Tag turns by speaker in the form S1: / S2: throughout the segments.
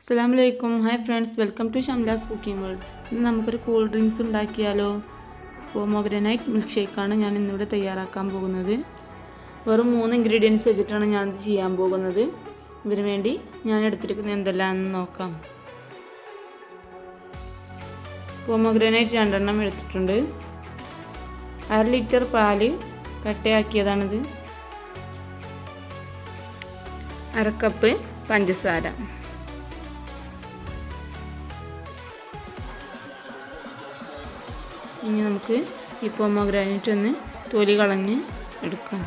S1: അസ്സാം വലൈക്കും hi friends welcome to Shamla's cooking world ഇന്ന് നമുക്കൊരു കൂൾ ഡ്രിങ്ക്സ് ഉണ്ടാക്കിയാലോ പോമോഗ്രനൈറ്റ് മിൽക്ക് ഷേക്കാണ് ഞാൻ ഇന്നിവിടെ തയ്യാറാക്കാൻ പോകുന്നത് വെറും മൂന്ന് ഇൻഗ്രീഡിയൻസ് വെച്ചിട്ടാണ് ഞാനിത് ചെയ്യാൻ പോകുന്നത് ഇതിനു വേണ്ടി ഞാൻ എടുത്തിരിക്കുന്നത് എന്തെല്ലാമെന്ന് നോക്കാം പോമോഗ്രനൈറ്റ് രണ്ടെണ്ണം എടുത്തിട്ടുണ്ട് അര ലിറ്റർ പാല് കട്ടയാക്കിയതാണിത് അരക്കപ്പ് പഞ്ചസാര ഇനി നമുക്ക് ഈ പൊമോഗ്രാനൈറ്റ് ഒന്ന് തൊലി കളഞ്ഞ് എടുക്കാം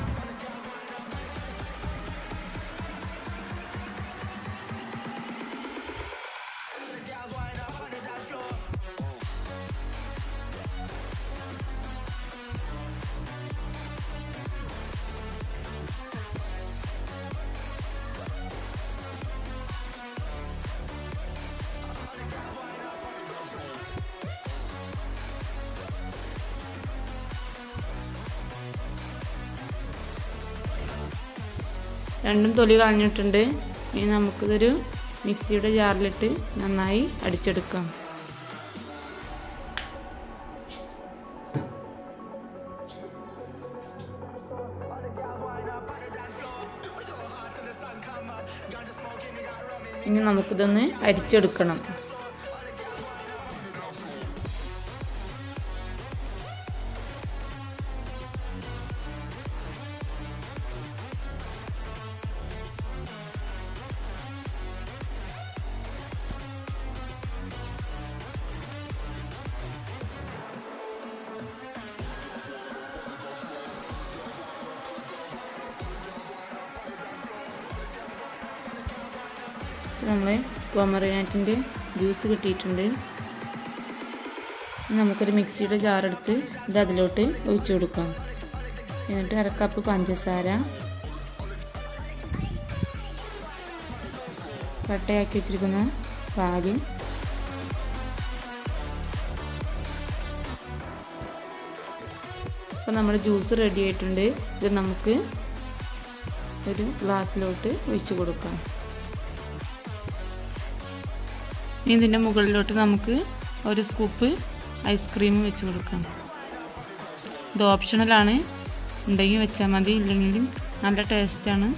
S1: രണ്ടും തൊലി കളഞ്ഞിട്ടുണ്ട് ഇനി നമുക്കിതൊരു മിക്സിയുടെ ജാറിലിട്ട് നന്നായി അടിച്ചെടുക്കാം ഇനി നമുക്കിതൊന്ന് അരിച്ചെടുക്കണം നമ്മൾ പോമറിനാറ്റിൻ്റെ ജ്യൂസ് കിട്ടിയിട്ടുണ്ട് നമുക്കൊരു മിക്സിയുടെ ജാറെടുത്ത് ഇത് അതിലോട്ട് ഒഴിച്ചു കൊടുക്കാം എന്നിട്ട് അര കപ്പ് പഞ്ചസാര കട്ടയാക്കി വെച്ചിരിക്കുന്ന പാല് അപ്പോൾ നമ്മുടെ ജ്യൂസ് റെഡി ആയിട്ടുണ്ട് ഇത് നമുക്ക് ഒരു ഗ്ലാസ്സിലോട്ട് ഒഴിച്ചു കൊടുക്കാം ഇതിൻ്റെ മുകളിലോട്ട് നമുക്ക് ഒരു സ്കൂപ്പ് ഐസ്ക്രീം വെച്ച് കൊടുക്കാം ഇത് ഓപ്ഷണലാണ് ഉണ്ടെങ്കിൽ വെച്ചാൽ മതി ഇല്ലെങ്കിൽ നല്ല ടേസ്റ്റാണ്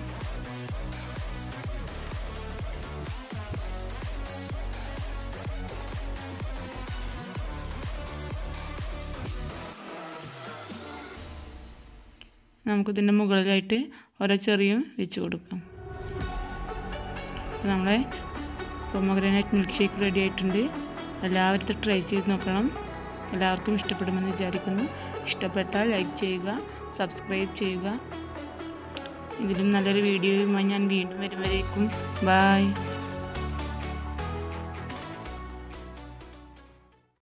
S1: നമുക്കിതിൻ്റെ മുകളിലായിട്ട് ഓരോ ചെറിയും വെച്ച് കൊടുക്കാം നമ്മളെ പൊമോഗ്രനൈറ്റ് മിൽക്ക് ഷേക്ക് റെഡി ആയിട്ടുണ്ട് എല്ലാവരും ട്രൈ ചെയ്ത് നോക്കണം എല്ലാവർക്കും ഇഷ്ടപ്പെടുമെന്ന് വിചാരിക്കുന്നു ഇഷ്ടപ്പെട്ടാൽ ലൈക്ക് ചെയ്യുക സബ്സ്ക്രൈബ് ചെയ്യുക ഇതിലും നല്ലൊരു വീഡിയോയുമായി ഞാൻ വീണ്ടും വരുമ്പോഴേക്കും ബായ്